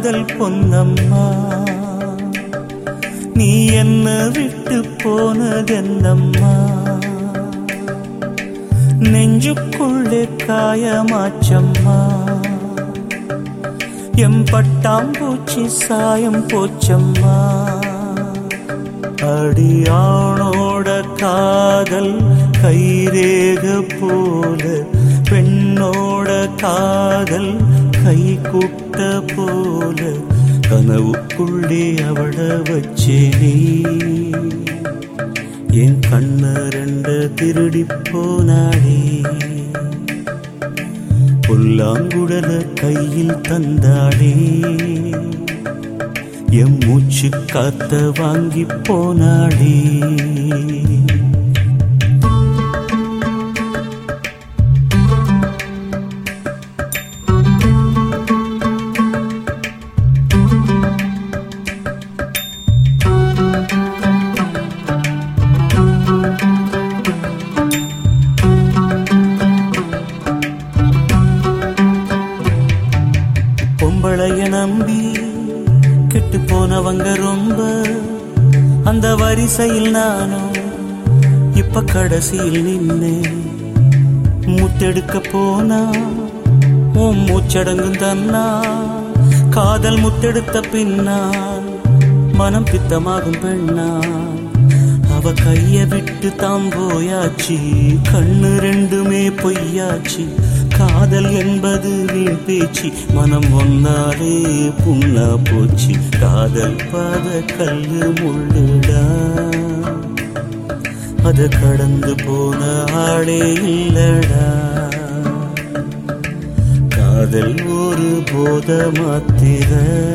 காதல் பொன்னம்மா நீ என்ன விட்டு போனதென்னம்மா நெஞ்சுக்குள்ளே காயமாச்சம்மா எம் பட்டாம்பூச்சி சாயம் போச்சம்மா அடியானோட காதல் கைரேக போல பெண்ணோட காதல் கை குட்ட போல கனவுக்குள்ளே அவள வச்சேனே என் கண்ண ரெண்ட திருடி போனாடே புல்லாங்குடல கையில் தந்தாடே எம் மூச்சு காத்த வாங்கி போனாடே பொம்பளைய நம்பி கெட்டு போனவங்க ரொம்ப அந்த வரிசையில் நானும் இப்ப கடைசியில் நின்னு முத்தெடுக்க போனா உன் மூச்சடங்கும் தன்னா காதல் முத்தெடுத்த பின்னால் மனம் பித்தமாகும் பெண்ணால் அவ கைய விட்டு தாம் போயாச்சு கண்ணு ரெண்டுமே பொய்யாச்சு காதல் என்பது வீண் பேச்சு மனம் ஒன்னாலே புண்ணா போச்சு காதல் பாத கல்லு முள்ளுடா அது கடந்து போன ஆளே இல்லடா காதல் ஒரு போத மாத்திர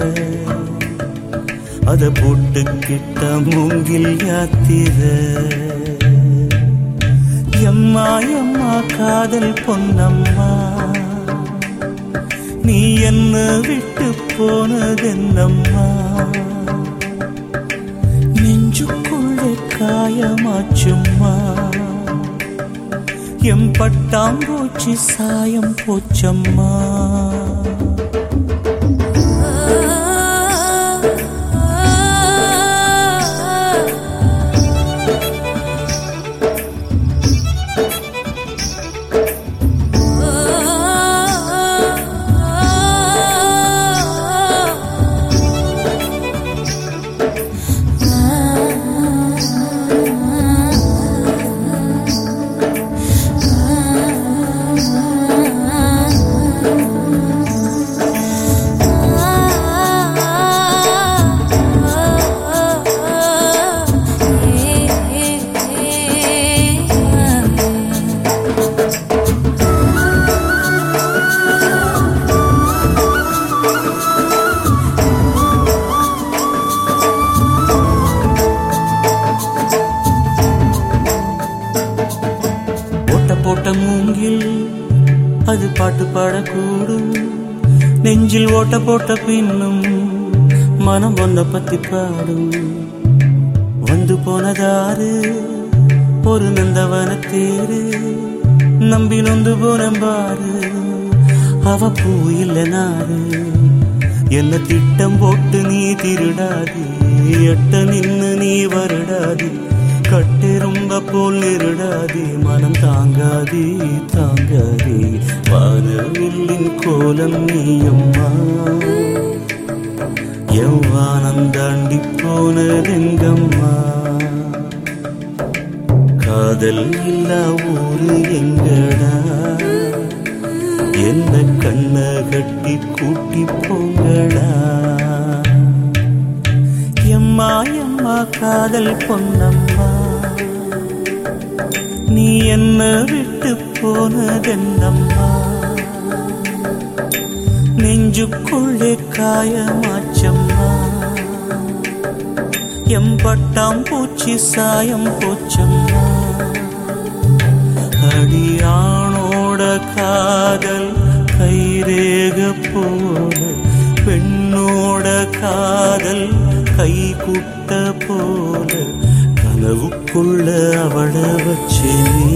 அத போட்டுக்கிட்ட மூங்கில் யாத்திர எம்மா எம்மா காதல் பொன்னம்மா நீ என்ன விட்டு போனதென்னம்மா நெஞ்சுக்குள்ளே காயமாச்சும்மா எம் பட்டாம்பூச்சி சாயம் போச்சம்மா ஓட்ட போட்ட மூங்கில் அது பாட்டு பாடக்கூடும் நெஞ்சில் ஓட்ட போட்ட பின்னும் மனம் ஒன்ன பத்தி பாடும் வந்து போனதாரு ஒரு நந்தவன தேரு நம்பி நொந்து போனம்பாரு அவ பூ இல்ல நாரு என்ன திட்டம் போட்டு நீ திருடாது எட்ட நின்னு நீ வருடாது கட்டெரும்ப போல் நெருடாதே மனம் தாங்காதே தாங்காதே வானவில்லின் கோலம் நீயம்மா எவ்வானம் தாண்டி போனதெங்கம்மா காதல் இல்லா ஊரு எங்கடா என்ன கண்ண கட்டி கூட்டி போங்கடா எம்மா எம்மா காதல் பொன்னம்மா நீ என்ன விட்டு போனதென்னம்மா நெஞ்சுக்குள்ளே காயமாச்சம்மா எம்பட்டாம் பூச்சி சாயம் போச்சம்மா அடியானோட காதல் கைரேக போல பெண்ணோட காதல் கை குட்ட போல கனவுக்குள்ள அவள வச்சேனே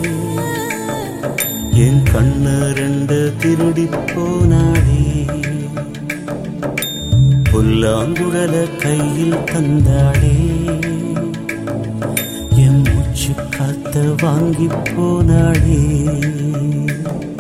என் கண்ண ரெண்டு திருடி போனாடே புல்லாங்குழல கையில் தந்தாளே என் மூச்சு காத்த வாங்கி போனாளே